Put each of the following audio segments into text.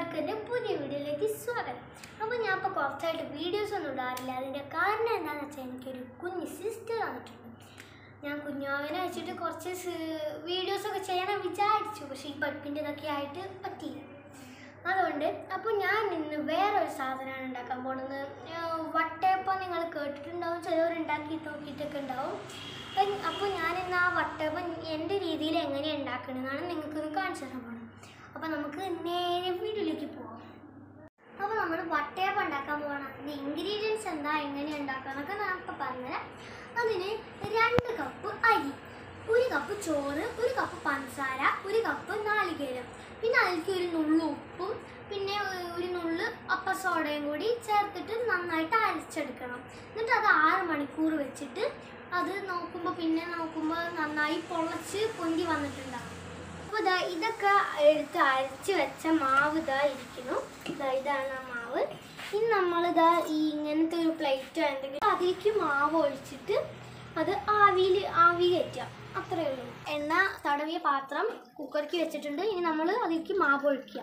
എല്ലാവർക്കും എൻ്റെ പുതിയ വീഡിയോയിലേക്ക് സ്വാഗതം അപ്പോൾ ഞാൻ ഇപ്പോൾ കുറച്ചായിട്ട് വീഡിയോസ് ഒന്നും ഇടാറില്ല അതിൻ്റെ കാരണം എന്താണെന്ന് വെച്ചാൽ എനിക്കൊരു കുഞ്ഞ് സിസ്റ്റർ വന്നിട്ടുണ്ട് ഞാൻ കുഞ്ഞാവനെ വെച്ചിട്ട് കുറച്ച് വീഡിയോസൊക്കെ ചെയ്യണം വിചാരിച്ചു പക്ഷേ ഈ പഠിപ്പിൻ്റെ ഇതൊക്കെ ആയിട്ട് പറ്റിയില്ല അതുകൊണ്ട് അപ്പോൾ ഞാൻ ഇന്ന് വേറൊരു സാധനമാണ് ഉണ്ടാക്കാൻ പോകുന്നത് വട്ടയപ്പം നിങ്ങൾ കേട്ടിട്ടുണ്ടാവും ചിലവർ ഉണ്ടാക്കി നോക്കിയിട്ടൊക്കെ ഉണ്ടാവും അപ്പം- അപ്പോൾ ഞാൻ ഇന്ന് ആ വട്ടയപ്പം എൻ്റെ രീതിയിൽ എങ്ങനെയാണ് ഉണ്ടാക്കണമെന്നാണ് നിങ്ങൾക്കൊന്ന് കാണിച്ചു തരാൻ പോകുന്നത് അപ്പോൾ നമുക്ക് നേരെ വീട്ടിലേക്ക് പോകാം അപ്പോൾ നമ്മൾ വട്ടയപ്പം ഉണ്ടാക്കാൻ പോകണം അതിൻ്റെ ഇൻഗ്രീഡിയൻസ് എന്താ എങ്ങനെ ഉണ്ടാക്കാന്നൊക്കെ ഞാൻ ഇപ്പോൾ പറഞ്ഞുതരാം അതിന് രണ്ട് കപ്പ് അരി ഒരു കപ്പ് ചോറ് ഒരു കപ്പ് പഞ്ചസാര ഒരു കപ്പ് നാളികേരം പിന്നെ അതിലേക്ക് ഒരു നുള്ളു ഉപ്പും പിന്നെ ഒരു നുള്ളു അപ്പ സോഡയും കൂടി ചേർത്തിട്ട് നന്നായിട്ട് അരച്ചെടുക്കണം എന്നിട്ട് അത് ആറ് മണിക്കൂർ വെച്ചിട്ട് അത് നോക്കുമ്പോൾ പിന്നെ നോക്കുമ്പോൾ നന്നായി പൊളച്ച് പൊന്തി വന്നിട്ടുണ്ടാകും അപ്പോൾ ഇതാ ഇതൊക്കെ എടുത്ത് അരച്ച് വെച്ച മാവ് ഇതാ ഇരിക്കുന്നു ഇതാ ഇതാണ് ആ മാവ് ഇനി നമ്മളിതാ ഈ ഇങ്ങനത്തെ ഒരു പ്ലേറ്റോ എന്തെങ്കിലും അതിലേക്ക് മാവ് ഒഴിച്ചിട്ട് അത് ആവിയിൽ ആവി കയറ്റുക അത്രയേ ഉള്ളൂ എണ്ണ തടവിയ പാത്രം കുക്കർക്ക് വെച്ചിട്ടുണ്ട് ഇനി നമ്മൾ അതിലേക്ക് മാവ് ഒഴിക്കുക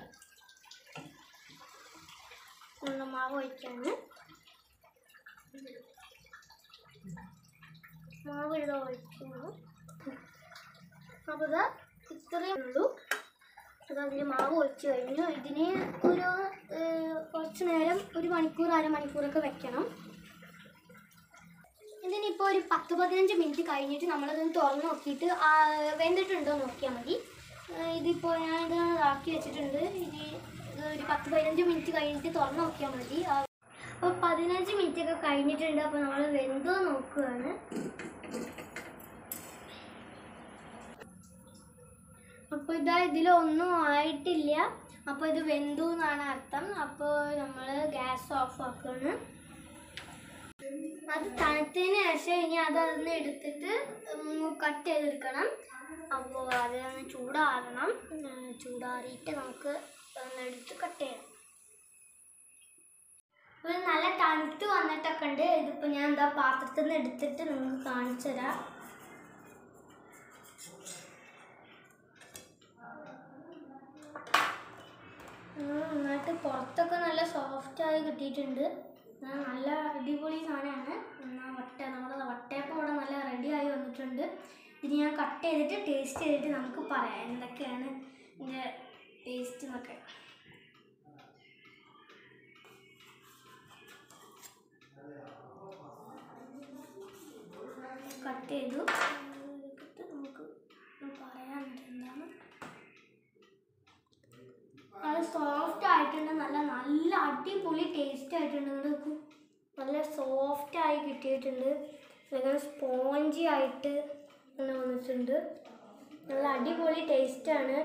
ഉള്ള മാവ് ഒഴിക്കാണ് മാവ് ഇതാ ഒഴിക്കുന്നു അപ്പോൾ ഇതാ ഇത്രയേ ഉള്ളൂ അത് അതിന് മാവ് ഒഴിച്ച് കഴിഞ്ഞു ഇതിന് ഒരു ഏഹ്, കുറച്ച് നേരം ഒരു മണിക്കൂർ അരമണിക്കൂറൊക്കെ വെക്കണം ഇതിനിപ്പോൾ ഒരു പത്ത് പതിനഞ്ച് മിനിറ്റ് കഴിഞ്ഞിട്ട് നമ്മളത് തുറന്ന് നോക്കിയിട്ട് ആ, വെന്തിട്ടുണ്ടോ എന്ന് നോക്കിയാൽ മതി ഏഹ്, ഇതിപ്പോൾ ഞാനിത് ആക്കി വെച്ചിട്ടുണ്ട് ഇനി ഇത് ഒരു പത്ത് പതിനഞ്ച് മിനിറ്റ് കഴിഞ്ഞിട്ട് തുറന്ന് നോക്കിയാൽ മതി ആ, അപ്പോൾ പതിനഞ്ച് മിനിറ്റ് ഒക്കെ കഴിഞ്ഞിട്ടുണ്ട് അപ്പോൾ നമ്മൾ വെന്തോ നോക്കുകയാണ് അപ്പോൾ ഇതാ ഇതിലൊന്നും ആയിട്ടില്ല അപ്പോൾ ഇത് വെന്തു എന്നാണ് അർത്ഥം അപ്പോൾ നമ്മൾ ഗ്യാസ് ഓഫ് ആക്കുകയാണ് അത് തണുത്തതിന് ശേഷം ഇനി അത് അതിന് എടുത്തിട്ട് കട്ട് ചെയ്തെടുക്കണം അപ്പോൾ അത് ഒന്ന് ചൂടാറണം ഉം, ചൂടാറിയിട്ട് നമുക്ക് ഒന്ന് എടുത്ത് കട്ട് ചെയ്യാം അപ്പോൾ ഇത് നല്ല തണുത്ത് വന്നിട്ടൊക്കെ ഉണ്ട് ഇതിപ്പോൾ ഞാൻ എന്താ പാത്രത്തിൽ നിന്ന് എടുത്തിട്ട് നിങ്ങൾക്ക് കാണിച്ചു തരാം ആ, നന്നായിട്ട് പുറത്തൊക്കെ നല്ല സോഫ്റ്റ് ആയി കിട്ടിയിട്ടുണ്ട് ആ, നല്ല അടിപൊളി സാധനമാണ് എന്നാൽ വട്ട നമ്മുടെ വട്ടയപ്പം ഇവിടെ നല്ല റെഡി ആയി വന്നിട്ടുണ്ട് ഇത് ഞാൻ കട്ട് ചെയ്തിട്ട് ടേസ്റ്റ് ചെയ്തിട്ട് നമുക്ക് പറയാം എന്തൊക്കെയാണ് ഇതിൻ്റെ ടേസ്റ്റ് എന്നൊക്കെ കട്ട് ചെയ്തു എന്നിട്ട് നമുക്ക് പറയാൻ എന്താണ് നല്ല സോഫ്റ്റ് ആയിട്ടുണ്ട് നല്ല നല്ല അടിപൊളി ടേസ്റ്റ് ആയിട്ടുണ്ട് ഇങ്ങട് നോക്കൂ നല്ല സോഫ്റ്റ് ആയി കിട്ടിയിട്ടുണ്ട് ഭയങ്കര സ്പോഞ്ചി ആയിട്ട് ഇങ്ങനെ വന്നിട്ടുണ്ട് നല്ല അടിപൊളി ടേസ്റ്റാണ്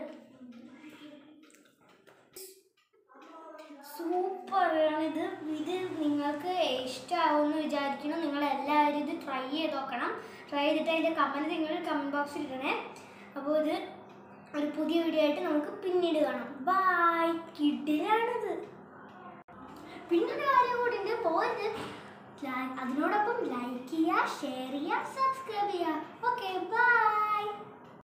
സൂപ്പറാണ് ഇത് ഇത് നിങ്ങൾക്ക് ഇഷ്ടമാവുമെന്ന് വിചാരിക്കുന്നു നിങ്ങൾ എല്ലാവരും ഇത് ട്രൈ ചെയ്ത് നോക്കണം ട്രൈ ചെയ്തിട്ട് അതിൻ്റെ കമൻറ്റ് നിങ്ങൾ കമൻറ്റ് ബോക്സിൽ ഇടണേ അപ്പോൾ ഇത് ഒരു പുതിയ വീഡിയോ ആയിട്ട് നമുക്ക് പിന്നീട് കാണാം ബായ് കിഡിലാണിത് പിന്നൊരു കാര്യം കൂടി ഉണ്ട് പോയിട്ട് അതിനോടൊപ്പം ലൈക്ക് ചെയ്യുക ഷെയർ ചെയ്യുക സബ്സ്ക്രൈബ് ചെയ്യുക ഓക്കെ ബൈ